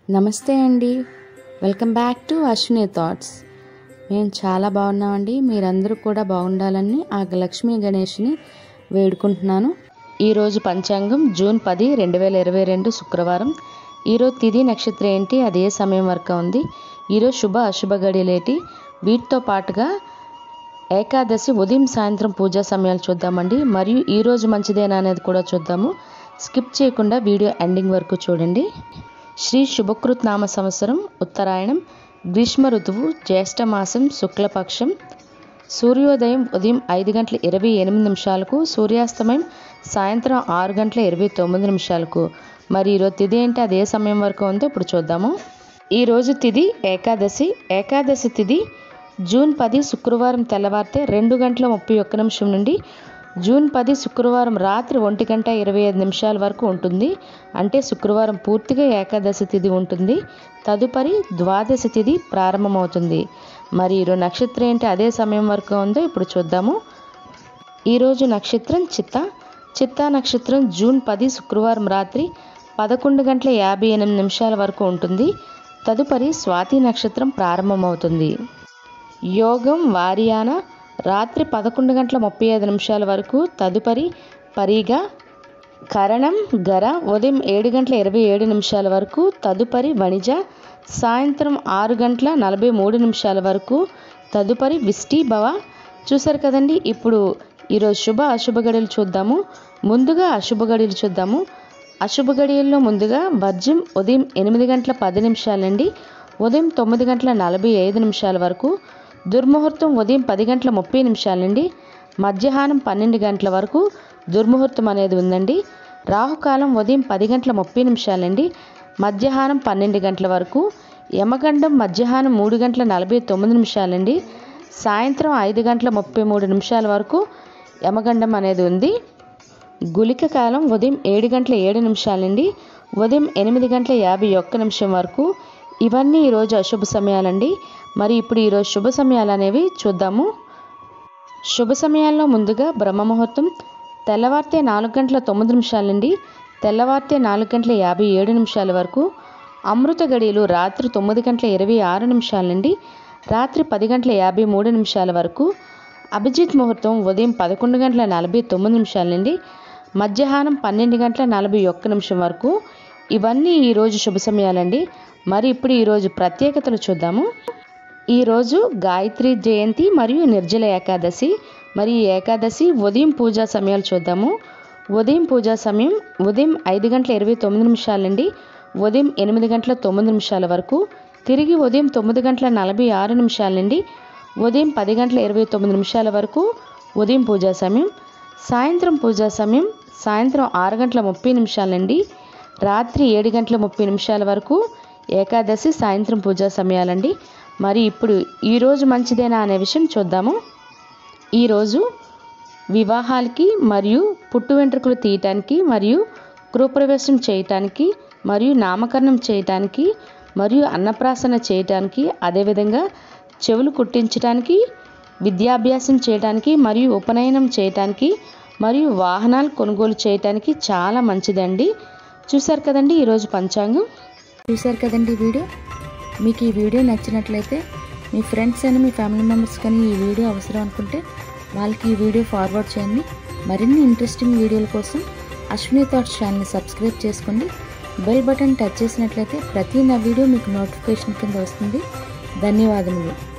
నమస్తే అండి welcome back to Ashwini thoughts మేము చాలా బాగున్నామండి మీరందరూ కూడా బాగుండాలని ఆ లక్ష్మీ గణేష్ని వేడుకుంటున్నాను ఈరోజు పంచాంగం జూన్ పది రెండు వేల ఇరవై రెండు శుక్రవారం ఈరోజు తిథి నక్షత్రం ఏంటి అది ఏ సమయం వరకు ఉంది ఈరోజు శుభ అశుభ గడియలేటి వీటితో పాటుగా ఏకాదశి ఉదయం సాయంత్రం పూజా సమయాలు చూద్దామండి మరియు ఈరోజు మంచిదేనా అనేది కూడా చూద్దాము స్కిప్ చేయకుండా వీడియో ఎండింగ్ వరకు చూడండి శ్రీ శుభకృత్ నామ సంవత్సరం ఉత్తరాయణం గ్రీష్మ ఋతువు జ్యేష్ఠ మాసం శుక్లపక్షం సూర్యోదయం ఉదయం ఐదు గంటల ఇరవై ఎనిమిది నిమిషాలకు సూర్యాస్తమయం సాయంత్రం ఆరు గంటల ఇరవై తొమ్మిది నిమిషాలకు మరి ఈరోజు తిథి ఏంటి అదే సమయం వరకు ఉందో ఇప్పుడు చూద్దాము ఈరోజు తిథి ఏకాదశి ఏకాదశి తిథి జూన్ పది శుక్రవారం తెల్లవారితే రెండు గంటల ముప్పై ఒక్క నిమిషం నుండి జూన్ పది శుక్రవారం రాత్రి ఒంటి గంట ఇరవై ఐదు నిమిషాల వరకు ఉంటుంది అంటే శుక్రవారం పూర్తిగా ఏకాదశి తిథి ఉంటుంది తదుపరి ద్వాదశి తిథి ప్రారంభమవుతుంది మరి ఈరోజు నక్షత్రం ఏంటి అదే సమయం వరకు ఉందో ఇప్పుడు చూద్దాము ఈరోజు నక్షత్రం చిత్త చిత్తా నక్షత్రం జూన్ పది శుక్రవారం రాత్రి పదకొండు గంటల యాభై ఎనిమిది నిమిషాల వరకు ఉంటుంది తదుపరి స్వాతి నక్షత్రం ప్రారంభమవుతుంది యోగం వారియాన రాత్రి పదకొండు గంటల ముప్పై ఐదు నిమిషాల వరకు తదుపరి పరిగా కరణం గర ఉదయం ఏడు గంటల ఇరవై ఏడు నిమిషాల వరకు తదుపరి వణిజ సాయంత్రం ఆరు గంటల నలభై మూడు నిమిషాల వరకు తదుపరి విష్టి భవ చూసారు కదండి ఇప్పుడు ఈరోజు శుభ అశుభ గడియలు చూద్దాము ముందుగా అశుభ గడియలు చూద్దాము అశుభ గడియల్లో ముందుగా వర్జం ఉదయం ఎనిమిది గంటల పది నిమిషాలండి ఉదయం తొమ్మిది గంటల నలభై ఐదు నిమిషాల వరకు దుర్ముహూర్తం ఉదయం పది గంటల ముప్పై నిమిషాల నుండి మధ్యాహ్నం పన్నెండు గంటల వరకు దుర్ముహూర్తం అనేది ఉందండి రాహుకాలం ఉదయం పది గంటల ముప్పై నిమిషాల నుండి మధ్యాహ్నం పన్నెండు గంటల వరకు యమగండం మధ్యాహ్నం మూడు గంటల నలభై తొమ్మిది నిమిషాలండి సాయంత్రం ఐదు గంటల ముప్పై మూడు నిమిషాల వరకు యమగండం అనేది ఉంది గులిక కాలం ఉదయం ఏడు గంటల ఏడు నిమిషాల నుండి ఉదయం ఎనిమిది గంటల యాభై ఒక్క నిమిషం వరకు ఇవన్నీ ఈరోజు అశుభ సమయాలండి మరి ఇప్పుడు ఈరోజు శుభ సమయాలు అనేవి చూద్దాము శుభ సమయాల్లో ముందుగా బ్రహ్మ ముహూర్తం తెల్లవారితే నాలుగు గంటల తొమ్మిది నిమిషాల నుండి తెల్లవారితే నాలుగు గంటల యాభై ఏడు నిమిషాల వరకు అమృత గడియలు రాత్రి తొమ్మిది గంటల ఇరవై ఆరు నిమిషాల నుండి రాత్రి పది గంటల యాభై మూడు నిమిషాల వరకు అభిజిత్ ముహూర్తం ఉదయం పదకొండు గంటల నలభై తొమ్మిది నిమిషాల నుండి మధ్యాహ్నం పన్నెండు గంటల నలభై ఒక్క నిమిషం వరకు ఇవన్నీ ఈరోజు శుభ సమయాలండి మరి ఇప్పుడు ఈరోజు ప్రత్యేకతలు చూద్దాము ఈరోజు గాయత్రి జయంతి మరియు నిర్జల ఏకాదశి మరి ఈ ఏకాదశి ఉదయం పూజా సమయాలు చూద్దాము ఉదయం పూజా సమయం ఉదయం ఐదు గంటల ఇరవై తొమ్మిది నిమిషాల నుండి ఉదయం ఎనిమిది గంటల తొమ్మిది నిమిషాల వరకు తిరిగి ఉదయం తొమ్మిది గంటల నలభై ఆరు నిమిషాల నుండి ఉదయం పది గంటల ఇరవై తొమ్మిది నిమిషాల వరకు ఉదయం పూజా సమయం సాయంత్రం పూజా సమయం సాయంత్రం ఆరు గంటల ముప్పై నిమిషాల నుండి రాత్రి ఏడు గంటల ముప్పై నిమిషాల వరకు ఏకాదశి సాయంత్రం పూజా సమయాలండి మరి ఇప్పుడు ఈరోజు మంచిదేనా అనే విషయం చూద్దాము ఈరోజు వివాహాలకి మరియు పుట్టు వెంట్రుకలు తీయటానికి మరియు గృహప్రవేశం చేయటానికి మరియు నామకరణం చేయటానికి మరియు అన్నప్రాసన చేయటానికి అదేవిధంగా చెవులు కుట్టించడానికి విద్యాభ్యాసం చేయడానికి మరియు ఉపనయనం చేయటానికి మరియు వాహనాలు కొనుగోలు చేయటానికి చాలా మంచిదండి చూశారు కదండి ఈరోజు పంచాంగం చూశారు కదండి ఈ వీడియో మీకు ఈ వీడియో నచ్చినట్లయితే మీ ఫ్రెండ్స్ అని మీ ఫ్యామిలీ మెంబర్స్ కానీ ఈ వీడియో అవసరం అనుకుంటే వాళ్ళకి ఈ వీడియో ఫార్వర్డ్ చేయండి మరిన్ని ఇంట్రెస్టింగ్ వీడియోల కోసం అశ్విని థాట్స్ ఛానల్ని సబ్స్క్రైబ్ చేసుకోండి బెల్ బటన్ టచ్ చేసినట్లయితే ప్రతి నా వీడియో మీకు నోటిఫికేషన్ కింద వస్తుంది ధన్యవాదములు